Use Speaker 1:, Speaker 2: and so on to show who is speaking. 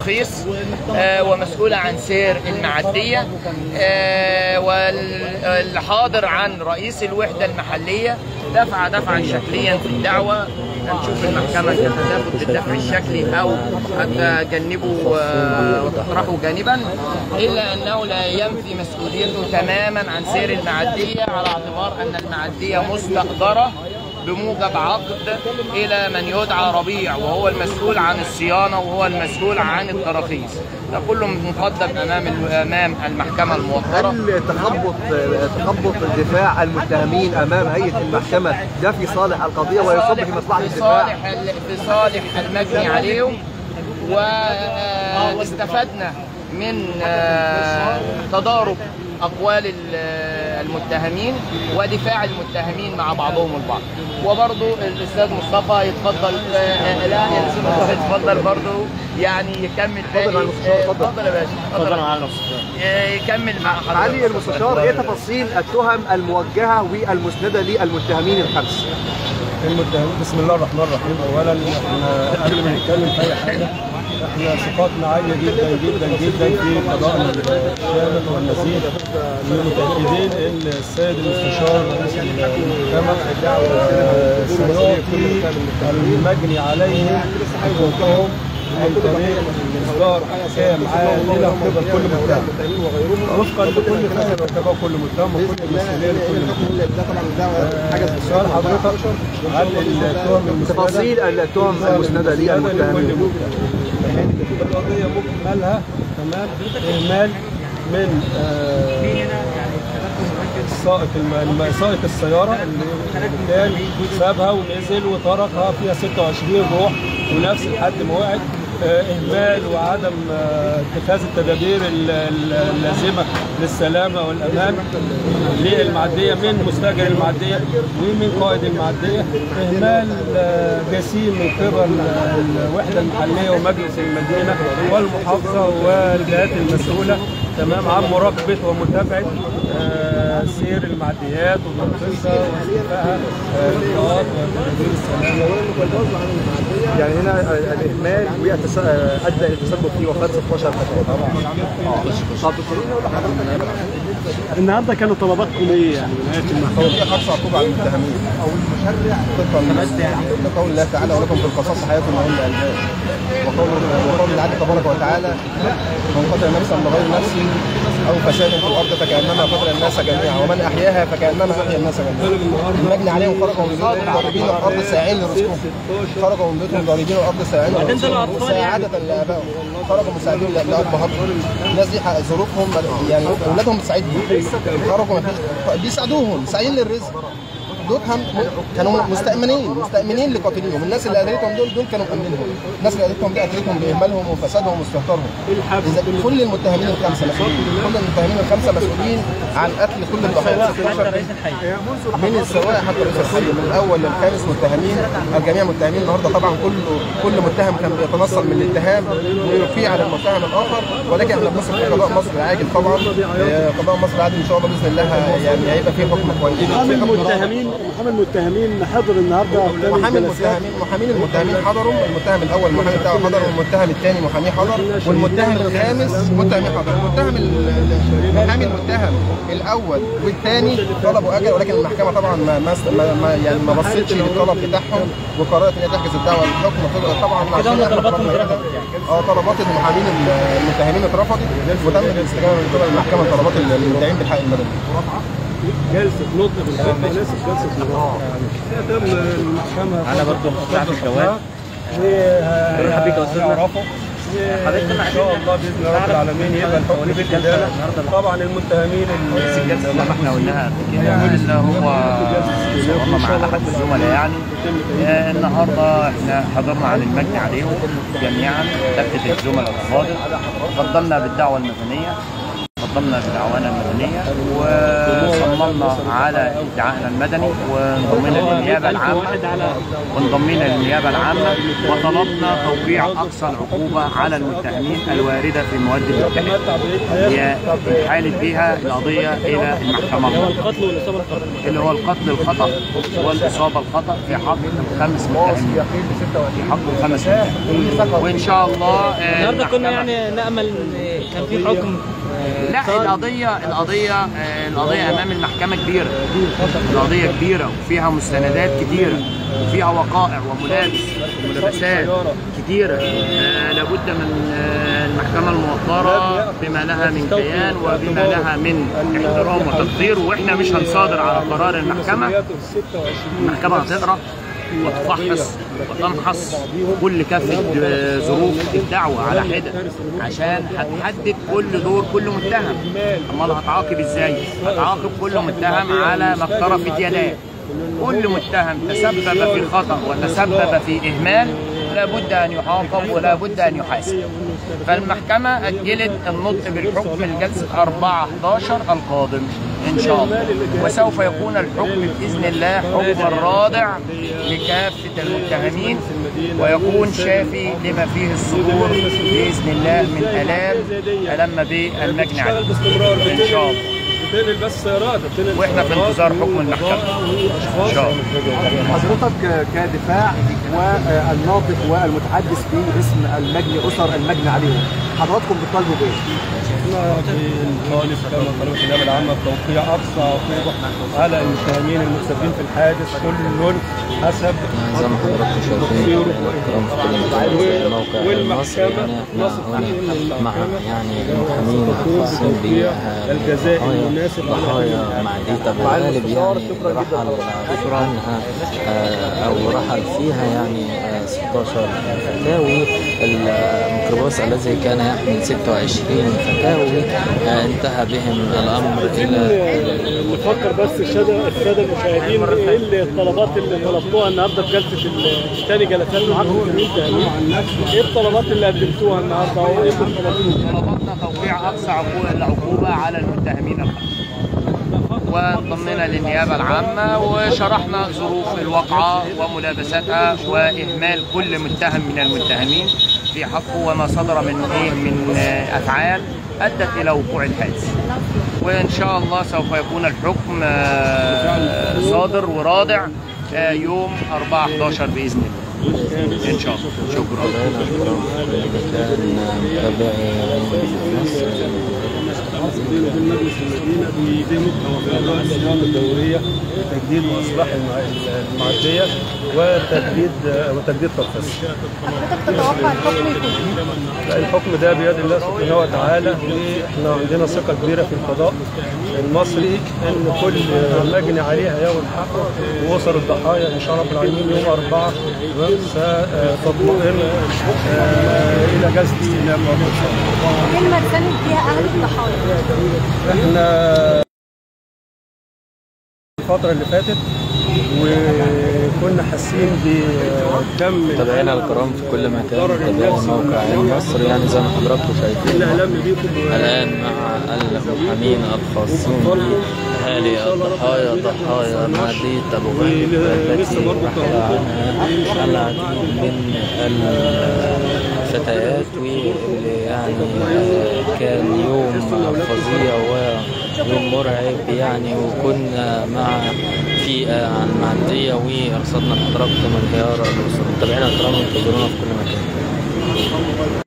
Speaker 1: ترخيص آه، ومسؤولة عن سير المعدية آه، والحاضر عن رئيس الوحدة المحلية دفع دفعا شكليا في الدعوة هنشوف المحكمة كيف تاخد بالدفع الشكلي أو هتجنبه آه، وتطرحه جانبا إلا أنه لا ينفي مسؤوليته تماما عن سير المعدية على اعتبار أن المعدية مستأجرة بموجب عقد الى من يدعى ربيع وهو المسؤول عن الصيانه وهو المسؤول عن التراخيص ده كله مقدم امام امام المحكمه الموقره
Speaker 2: هل تخبط تخبط دفاع المتهمين امام هيئه المحكمه ده في صالح القضيه ويصب في مصلحه
Speaker 1: في
Speaker 2: الدفاع؟
Speaker 1: صالح ال- في صالح المجني عليهم واستفدنا من آه، تضارب اقوال ال- المتهمين ودفاع المتهمين مع بعضهم البعض وبرضه الاستاذ مصطفى يتفضل آه، لا يا استاذ مصطفى يتفضل برضه يعني يكمل باقي
Speaker 2: على المستشار،
Speaker 1: آه،
Speaker 2: اتفضل.
Speaker 1: اتفضل يا باشا اتفضل
Speaker 3: معانا المستشار
Speaker 1: آه، يكمل مع حضرتك
Speaker 2: علي المستشار ايه تفاصيل التهم الموجهه والمسنده للمتهمين الخمس؟
Speaker 4: المتهم بسم الله الرحمن الرحيم اولا احنا قبل ما نتكلم في اي حاجه احنا ثقتنا عاليه جدا جدا جدا في قضائنا الشامل والنزيه ومتاكدين ان السيد المستشار رئيس المحكمه آه، سيعطي المجني عليهم حقوقهم عن طريق اصدار احكام عادله قبل كل متهم وفقا لكل فهم ارتكبه كل متهم وكل المسؤوليه لكل متهم آه، سؤال حضرتك عن التهم المسندة
Speaker 2: تفاصيل التهم المسنده للمتهمين
Speaker 4: القضية مكملها تمام إهمال من آه، السائق الم- الم- سائق السيارة اللي كان سابها ونزل وتركها فيها 26 روح ونفس الحد ما وقعت آه، إهمال وعدم آه، اتخاذ التدابير ال- ال- اللازمة للسلامة والأمان للمعدية من مستأجر المعدية ومن قائد المعدية إهمال آه، جسيم من قبل الوحدة المحلية ومجلس المدينة والمحافظة والجهات المسؤولة تمام عن مراقبة ومتابعة آه، سير المعديات وتنقيصها واستيفائها آه، الإجراءات وتدابير السلامة
Speaker 2: يعني هنا الاهمال والتس- ادى الى التسبب في وفاه 16 فتاه طب
Speaker 3: النهارده كانوا طلباتكم ايه يعني من هيئه المحكمه؟
Speaker 5: هي خاصة عقوبة على المتهمين أو المشرع طبقا لقول الله تعالى ولكم في القصاص حياة من الألباب وقول وقول العدل تبارك وتعالى من قتل نفسا بغير نفس أو فساد في الأرض فكأنما قتل الناس جميعا ومن أحياها فكأنما أحيا الناس جميعا المجني عليهم خرجوا من بيوتهم ضاربين الأرض ساعين لرزقهم خرجوا من بيوتهم ضاربين الأرض ساعين لرزقهم مساعدة لآبائهم خرجوا مساعدين لأبهاتهم الناس دي حق- ظروفهم يعني أولادهم بتساعدهم خرجوا مفيش بيساعدوهم ساعين للرزق دول هم كانوا مستأمنين مستأمنين لقاتليهم الناس اللي قتلتهم دول دول كانوا مأمنينهم الناس اللي قتلتهم دي قتلتهم بإهمالهم وفسادهم واستهتارهم إذا كل المتهمين الخمسة مسؤولين كل المتهمين الخمسة مسؤولين عن قتل كل الضحايا 16 من السواق حتى رئيس الحي من الاول للخامس متهمين الجميع متهمين النهارده طبعا كل كل متهم كان بيتنصل من الاتهام ويفيع على المتهم الاخر ولكن احنا بنثق في قضاء مصر العاجل طبعا آه، قضاء مصر العادل ان شاء الله باذن الله يعني هيبقى فيه حكم كويس
Speaker 3: محامي المتهمين محامي المتهمين حضر النهارده قدام
Speaker 5: محامي
Speaker 3: الجلسات
Speaker 5: المتهمين محامين المتهمين حضروا المتهم الاول المحامي بتاعه حضر والمتهم الثاني محاميه حضر والمتهم الخامس متهمي حضر المتهم ال- ال- محامي المتهم الاول والثاني طلبوا اجل ولكن المحكمه طبعا ما ما, ما, ما يعني ما بصتش للطلب بتاعهم وقررت ان هي تحجز الدعوه للحكم طبعا كده هم طلباتهم اه طلبات المحامين المتهمين اترفضت وتم الاستجابه من قبل المحكمه لطلبات المدعين بالحق المدني
Speaker 3: جلسه نطق بالحكم وناس جلسه نطق
Speaker 4: تم المحكمة
Speaker 6: أنا برضو مقتنع بالجواب.
Speaker 4: مرحبا بك يا استاذ ان شاء الله باذن رب العالمين يبقى الحكم في الجلاله طبعا المتهمين اللي
Speaker 6: زي ما احنا قلناها قبل كده اللي هو هم مع احد الزملاء يعني آه، النهارده احنا حضرنا عن المجني عليهم جميعا كافه الزملاء الافاضل فضلنا بالدعوه المدنيه قدمنا بدعوانا المدنيه وصممنا على ادعائنا المدني وانضمينا للنيابه العامه وانضمينا للنيابه العامه وطلبنا توقيع اقصى العقوبه على المتهمين الوارده في المواد المتحده هي حالت بها القضيه الى المحكمه
Speaker 3: القتل والاصابه الخطا
Speaker 6: اللي هو القتل الخطا والاصابه الخطا في حق الخمس متهمين في حق الخمس متهمين وان شاء الله آه،
Speaker 7: النهارده كنا
Speaker 6: المحكمة-
Speaker 7: يعني نامل إن كان في حكم آه،
Speaker 6: لا
Speaker 7: صادر.
Speaker 6: القضية القضية آه، القضية أمام المحكمة كبيرة القضية كبيرة وفيها مستندات كتيرة وفيها وقائع وملابس وملابسات كتيرة آه، لابد من آه، المحكمة الموقرة بما لها من كيان وبما لها من احترام وتقدير واحنا مش هنصادر على قرار المحكمة المحكمة هتقرأ وتفحص وتمحص كل كافة آه، ظروف الدعوة على حدة عشان هتحدد كل دور كل متهم امال هتعاقب ازاي هتعاقب كل متهم على ما اقترفت يداه كل متهم تسبب في خطأ وتسبب في إهمال لابد أن يعاقب ولا بد أن يحاسب فالمحكمة أجلت النطق بالحكم لجلسة 4 11 القادم إن شاء الله وسوف يكون الحكم بإذن الله حكما رادع لكافة المتهمين ويكون شافي لما فيه الصدور بإذن الله من آلام ألم بالمجني عليه إن شاء الله
Speaker 4: بتنقل بس سيارات بتنقل
Speaker 6: واحنا في انتظار حكم المحكمة إن شاء الله
Speaker 2: حضرتك كدفاع والناطق والمتحدث باسم المجني اسر المجني عليهم حضراتكم بتطالبوا بايه؟
Speaker 4: احنا بنطالب كما طلبت النيابه العامه بتوقيع اقصى عقوبه على المتهمين المتسببين في الحادث كل حسب
Speaker 8: زي ما حضراتكم شايفين الكرام في كل مكان في موقع المصري يعني احنا هنا مع يعني المحامين الخاصين
Speaker 4: الجزاء
Speaker 8: بضحايا
Speaker 4: المناسب
Speaker 8: ضحايا معدية بالغالب يعني رحل عنها آه، او رحل فيها يعني آه، 16 فتاوي الميكروباص الذي كان يحمل 26 فتاوي آه، انتهى بهم الامر الى
Speaker 3: نفكر بس الساده الساده المشاهدين ايه الطلبات اللي طلبتوها النهارده في جلسه ال- تاني جلسات معاكم في التأمين ايه الطلبات اللي قدمتوها النهارده وايه اللي طلبتوه؟
Speaker 6: طلبنا توقيع اقصى عقوبه العقوبه على المتهمين الخمسه وانضمينا للنيابه العامه وشرحنا ظروف الواقعه وملابساتها واهمال كل متهم من المتهمين في حقه وما صدر من ايه من آه، افعال ادت الى وقوع الحادث وان شاء الله سوف يكون الحكم آه، صادر ورادع آه، يوم 4 11 باذن الله ان شاء الله شكرا
Speaker 8: متابعينا الكرام في كل مكان متابعي مصر
Speaker 4: بينه وبين مجلس المدينه بيديموا موضوع الصيانه الدوريه وتجديد واصلاح المع- المعديه وتجديد وتجديد ترخيص.
Speaker 9: حضرتك تتوقع الحكم يكون
Speaker 4: لا، الحكم ده بيد الله سبحانه وتعالى واحنا عندنا ثقه كبيره في القضاء المصري ان كل مجني عليه هياخد حقه واسر الضحايا ان شاء الله رب العالمين يوم اربعه ستطمئن آه، الى جلسه استئناف برضه ان شاء الله.
Speaker 9: كلمة تسلم فيها أهل الضحايا
Speaker 4: احنا الفترة اللي فاتت وكنا حاسين بكم
Speaker 8: متابعينا الكرام في كل مكان متابعي موقع عين مصر يعني زي ما حضراتكم شايفين
Speaker 4: الاعلام بيكم
Speaker 8: الآن مع المحامين الخاصين بأهالي الضحايا ضحايا معدية أبو غالب التي رحل عنها العديد من الفتيات واللي يعني آه، كان يوم فظيع ويوم مرعب يعني وكنا مع فئة عن معدية وأرصدنا حضراتكم انهيار الأسر متابعينا الكرام انتظرونا في كل مكان